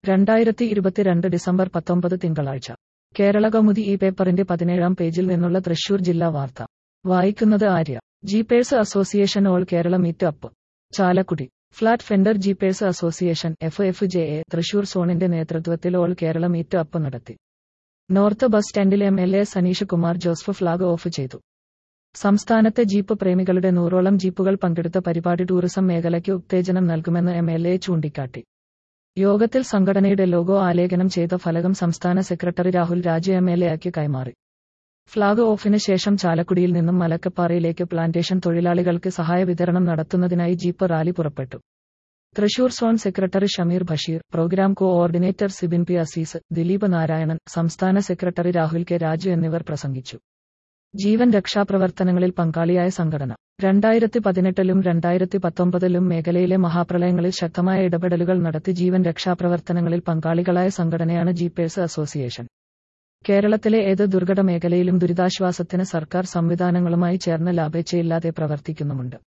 രണ്ടായിരത്തി ഇരുപത്തിരണ്ട് ഡിസംബർ പത്തൊമ്പത് തിങ്കളാഴ്ച കേരള കൗമുദി ഈ പേപ്പറിന്റെ പതിനേഴാം പേജിൽ നിന്നുള്ള തൃശൂർ ജില്ലാ വാർത്ത വായിക്കുന്നത് Arya jeepers association all Kerala meet up Chalakudy flat fender jeepers association F F J A Thrissur സോണിന്റെ നേതൃത്വത്തിൽ ഓൾ കേരള മീറ്റ് അപ്പ് നടത്തി നോർത്ത് ബസ് സ്റ്റാൻഡിൽ M L A Saneesh Kumar Joseph flag off ചെയ്തു സംസ്ഥാനത്തെ ജീപ്പ് പ്രേമികളുടെ നൂറോളം ജീപ്പുകൾ പങ്കെടുത്ത പരിപാടി ടൂറിസം മേഖലയ്ക്ക് ഉത്തേജനം നൽകുമെന്ന് എം എൽ എ ചൂണ്ടിക്കാട്ടി യോഗത്തിൽ സംഘടനയുടെ ലോഗോ ആലേഖനം ചെയ്ത ഫലകം സംസ്ഥാന secretary Rahul Raju M L എക്ക് കൈമാറി ഫ്ളാഗ് ഓഫിന് ശേഷം ചാലക്കുടിയിൽ നിന്നും മലക്കപ്പാറയിലേക്ക് പ്ലാന്റേഷൻ തൊഴിലാളികൾക്ക് സഹായ വിതരണം നടത്തുന്നതിനായി ജീപ്പ് റാലി പുറപ്പെട്ടു Thrissur zone secretary Shameer Basheer programme coordinator Sibin P Azeez Dileep Narayanan സംസ്ഥാന സെക്രട്ടറി രാഹുൽ കെ രാജു എന്നിവർ പ്രസംഗിച്ചു ജീവൻ രക്ഷാപ്രവർത്തനങ്ങളിൽ പങ്കാളിയായ സംഘടന രണ്ടായിരത്തി പതിനെട്ടിലും രണ്ടായിരത്തി പത്തൊമ്പതിലും മേഖലയിലെ മഹാപ്രളയങ്ങളിൽ ശക്തമായ ഇടപെടലുകൾ നടത്തി ജീവൻ രക്ഷാപ്രവർത്തനങ്ങളിൽ പങ്കാളികളായ സംഘടനയാണ് ജീപ്പേഴ്സ് അസോസിയേഷൻ കേരളത്തിലെ ഏത് ദുർഘട മേഖലയിലും ദുരിതാശ്വാസത്തിന് സർക്കാർ സംവിധാനങ്ങളുമായി ചേർന്ന് ലാഭേച്ഛയില്ലാതെ പ്രവർത്തിക്കുന്നുമുണ്ട്